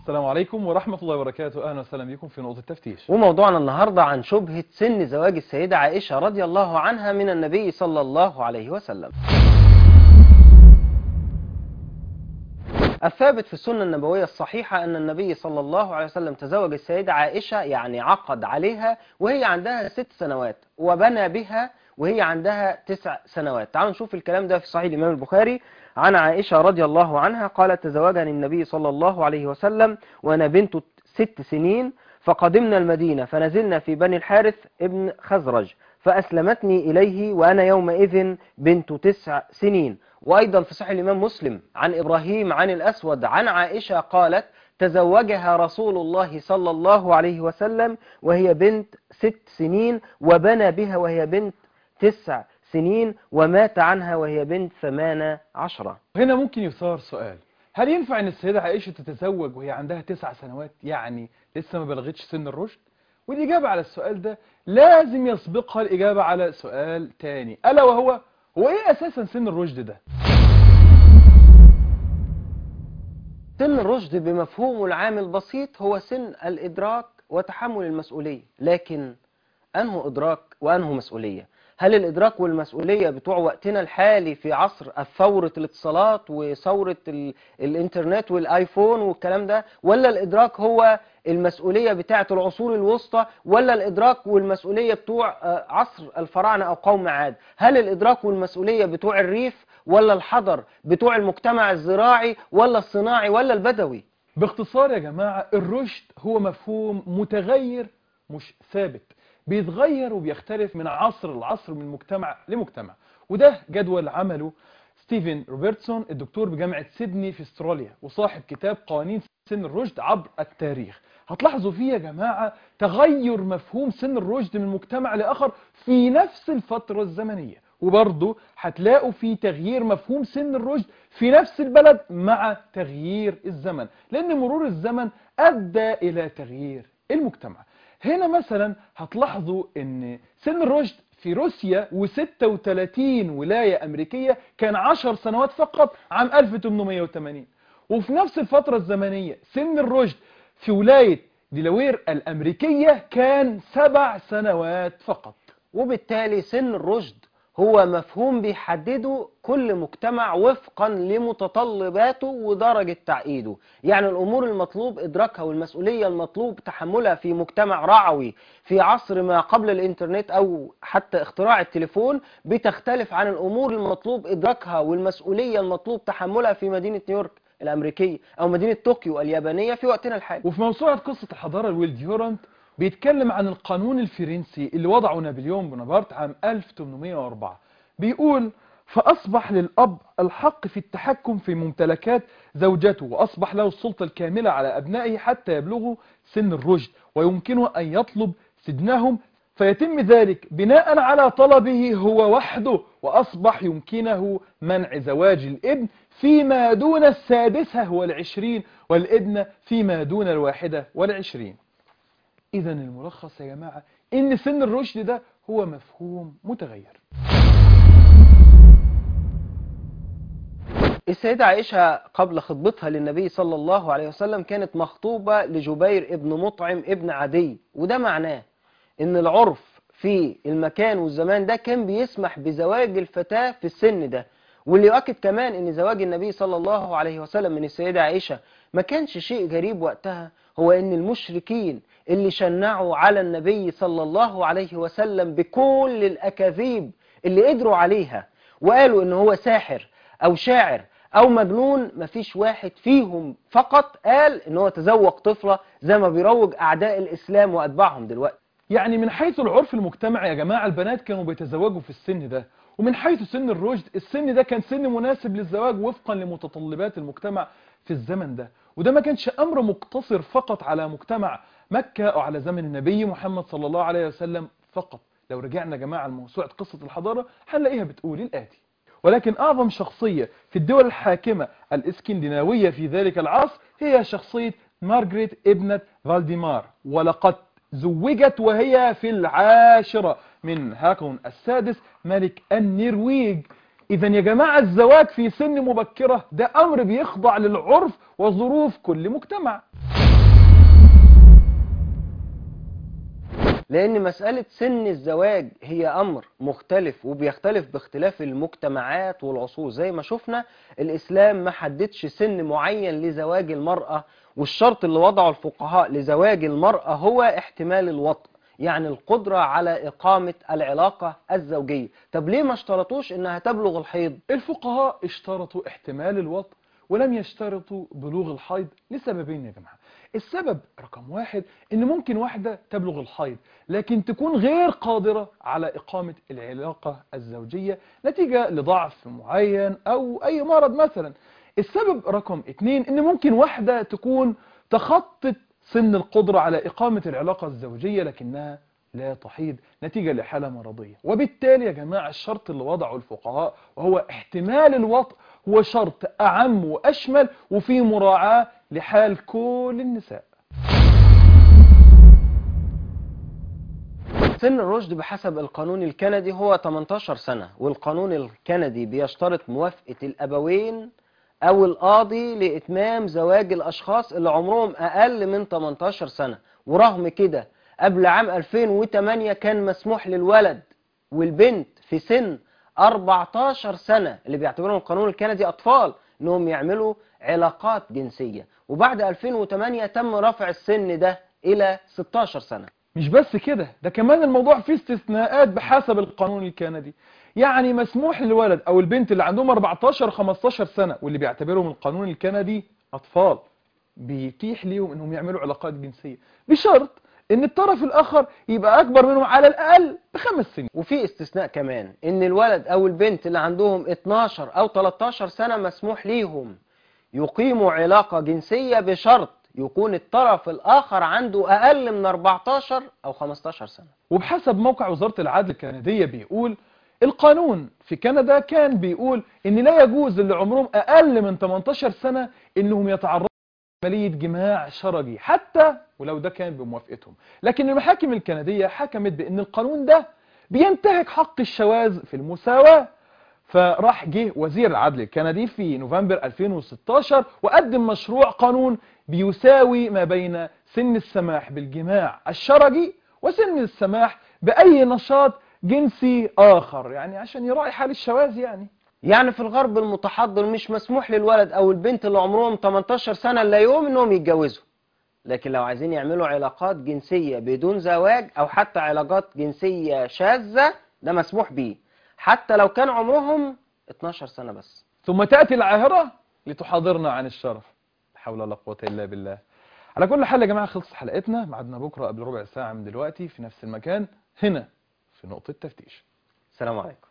السلام عليكم ورحمة الله وبركاته أهلا وسهلا بكم في نقطة التفتيش وموضوعنا النهاردة عن شبهة سن زواج السيدة عائشة رضي الله عنها من النبي صلى الله عليه وسلم الثابت في السنة النبوية الصحيحة أن النبي صلى الله عليه وسلم تزوج السيدة عائشة يعني عقد عليها وهي عندها ست سنوات وبنى بها وهي عندها تسع سنوات تعالوا نشوف الكلام ده في صحيح الإمام البخاري عن عائشة رضي الله عنها قالت تزوجني النبي صلى الله عليه وسلم وأنا بنت ست سنين فقدمنا المدينة فنزلنا في بني الحارث ابن خزرج فأسلمتني إليه وأنا يومئذ بنت تسع سنين وأيضا في صحيح الإمام مسلم عن إبراهيم عن الأسود عن عائشة قالت تزوجها رسول الله صلى الله عليه وسلم وهي بنت ست سنين وبنى بها وهي بنت تسع سنين ومات عنها وهي بنت ثمان عشرة هنا ممكن يثار سؤال هل ينفع أن السيدة عائشة تتزوج وهي عندها تسع سنوات يعني لسه ما بلغتش سن الرشد والإجابة على السؤال ده لازم يسبقها الإجابة على سؤال تاني ألا وهو هو إيه أساسا سن الرشد ده سن الرشد بمفهومه العام البسيط هو سن الإدراك وتحمل المسؤولية لكن أنه إدراك وأنه مسؤولية هل الإدراك والمسؤولية بتوع وقتنا الحالي في عصر ثورة الاتصالات وثورة ال... الإنترنت والآيفون والكلام ده ولا الإدراك هو المسؤولية بتاعة العصور الوسطى ولا الإدراك والمسؤولية بتوع عصر الفراعنة أو قوم عاد هل الإدراك والمسؤولية بتوع الريف ولا الحضر بتوع المجتمع الزراعي ولا الصناعي ولا البدوي باختصار يا جماعة الرشد هو مفهوم متغير مش ثابت بيتغير وبيختلف من عصر لعصر من مجتمع لمجتمع وده جدول عمله ستيفن روبرتسون الدكتور بجامعة سيدني في استراليا وصاحب كتاب قوانين سن الرشد عبر التاريخ هتلاحظوا فيه يا جماعة تغير مفهوم سن الرشد من مجتمع لآخر في نفس الفترة الزمنية وبرضه هتلاقوا في تغيير مفهوم سن الرشد في نفس البلد مع تغيير الزمن لأن مرور الزمن أدى إلى تغيير المجتمع هنا مثلا هتلاحظوا ان سن الرشد في روسيا و36 ولاية أمريكية كان 10 سنوات فقط عام 1880 وفي نفس الفترة الزمنية سن الرشد في ولاية ديلاوير الأمريكية كان سبع سنوات فقط وبالتالي سن الرشد هو مفهوم بيحدده كل مجتمع وفقا لمتطلباته ودرجة تعقيده يعني الأمور المطلوب إدراكها والمسؤولية المطلوب تحملها في مجتمع رعوي في عصر ما قبل الإنترنت أو حتى اختراع التليفون بتختلف عن الأمور المطلوب إدراكها والمسؤولية المطلوب تحملها في مدينة نيويورك الأمريكية أو مدينة طوكيو اليابانية في وقتنا الحالي وفي موسوعة قصة الحضارة الويل ديورانت بيتكلم عن القانون الفرنسي اللي وضعه نابليون بونابرت عام 1804 بيقول فأصبح للأب الحق في التحكم في ممتلكات زوجته وأصبح له السلطة الكاملة على أبنائه حتى يبلغوا سن الرشد ويمكنه أن يطلب سجنهم فيتم ذلك بناء على طلبه هو وحده وأصبح يمكنه منع زواج الابن فيما دون السادسة والعشرين والابن فيما دون الواحدة والعشرين إذا الملخص يا جماعة إن سن الرشد ده هو مفهوم متغير السيدة عائشة قبل خطبتها للنبي صلى الله عليه وسلم كانت مخطوبة لجبير ابن مطعم ابن عدي وده معناه ان العرف في المكان والزمان ده كان بيسمح بزواج الفتاة في السن ده واللي يؤكد كمان ان زواج النبي صلى الله عليه وسلم من السيدة عائشة ما كانش شيء غريب وقتها هو ان المشركين اللي شنعوا على النبي صلى الله عليه وسلم بكل الأكاذيب اللي قدروا عليها وقالوا ان هو ساحر او شاعر او مجنون مفيش واحد فيهم فقط قال ان هو تزوج طفلة زي ما بيروج اعداء الاسلام واتباعهم دلوقتي يعني من حيث العرف المجتمعي يا جماعة البنات كانوا بيتزوجوا في السن ده ومن حيث سن الرشد السن ده كان سن مناسب للزواج وفقا لمتطلبات المجتمع في الزمن ده وده ما كانش أمر مقتصر فقط على مجتمع مكة أو على زمن النبي محمد صلى الله عليه وسلم فقط لو رجعنا يا جماعة لموسوعة قصة الحضارة هنلاقيها بتقول الآتي ولكن أعظم شخصية في الدول الحاكمة الإسكندناوية في ذلك العصر هي شخصية مارغريت ابنة فالديمار ولقد زوجت وهي في العاشرة من هاكون السادس ملك النرويج إذا يا جماعة الزواج في سن مبكرة ده أمر بيخضع للعرف وظروف كل مجتمع لأن مسألة سن الزواج هي أمر مختلف وبيختلف باختلاف المجتمعات والعصور زي ما شفنا الإسلام ما حددش سن معين لزواج المرأة والشرط اللي وضعه الفقهاء لزواج المرأة هو احتمال الوطء يعني القدرة على إقامة العلاقة الزوجية طب ليه ما اشترطوش إنها تبلغ الحيض الفقهاء اشترطوا احتمال الوطء ولم يشترطوا بلوغ الحيض لسببين يا جماعة السبب رقم واحد ان ممكن واحدة تبلغ الحيض لكن تكون غير قادرة على اقامة العلاقة الزوجية نتيجة لضعف معين او اي مرض مثلا السبب رقم اتنين ان ممكن واحدة تكون تخطت سن القدرة على اقامة العلاقة الزوجية لكنها لا تحيض نتيجة لحالة مرضية وبالتالي يا جماعة الشرط اللي وضعه الفقهاء وهو احتمال الوطء هو شرط أعم وأشمل وفي مراعاة لحال كل النساء سن الرشد بحسب القانون الكندي هو 18 سنة والقانون الكندي بيشترط موافقة الأبوين أو القاضي لإتمام زواج الأشخاص اللي عمرهم أقل من 18 سنة ورغم كده قبل عام 2008 كان مسموح للولد والبنت في سن 14 سنة اللي بيعتبرهم القانون الكندي أطفال إنهم يعملوا علاقات جنسية وبعد 2008 تم رفع السن ده إلى 16 سنة مش بس كده ده كمان الموضوع فيه استثناءات بحسب القانون الكندي يعني مسموح للولد او البنت اللي عندهم 14 15 سنة واللي بيعتبرهم القانون الكندي اطفال بيتيح ليهم انهم يعملوا علاقات جنسية بشرط ان الطرف الاخر يبقى اكبر منهم على الاقل بخمس سنين وفي استثناء كمان ان الولد او البنت اللي عندهم 12 او 13 سنة مسموح ليهم يقيموا علاقة جنسية بشرط يكون الطرف الآخر عنده أقل من 14 أو 15 سنة وبحسب موقع وزارة العدل الكندية بيقول القانون في كندا كان بيقول ان لا يجوز اللي عمرهم اقل من 18 سنة انهم يتعرضوا عملية جماع شرجي حتى ولو ده كان بموافقتهم لكن المحاكم الكندية حكمت بان القانون ده بينتهك حق الشواذ في المساواة فراح جه وزير العدل الكندي في نوفمبر 2016 وقدم مشروع قانون بيساوي ما بين سن السماح بالجماع الشرجي وسن السماح بأي نشاط جنسي آخر يعني عشان يراعي حال الشواذ يعني يعني في الغرب المتحضر مش مسموح للولد أو البنت اللي عمرهم 18 سنة لا يوم إنهم يتجوزوا لكن لو عايزين يعملوا علاقات جنسية بدون زواج أو حتى علاقات جنسية شاذة ده مسموح بيه حتى لو كان عمرهم 12 سنة بس ثم تأتي العاهرة لتحاضرنا عن الشرف لا حول ولا قوة إلا بالله على كل حال يا جماعة خلصت حلقتنا معدنا بكرة قبل ربع ساعة من دلوقتي في نفس المكان هنا في نقطة تفتيش السلام عليكم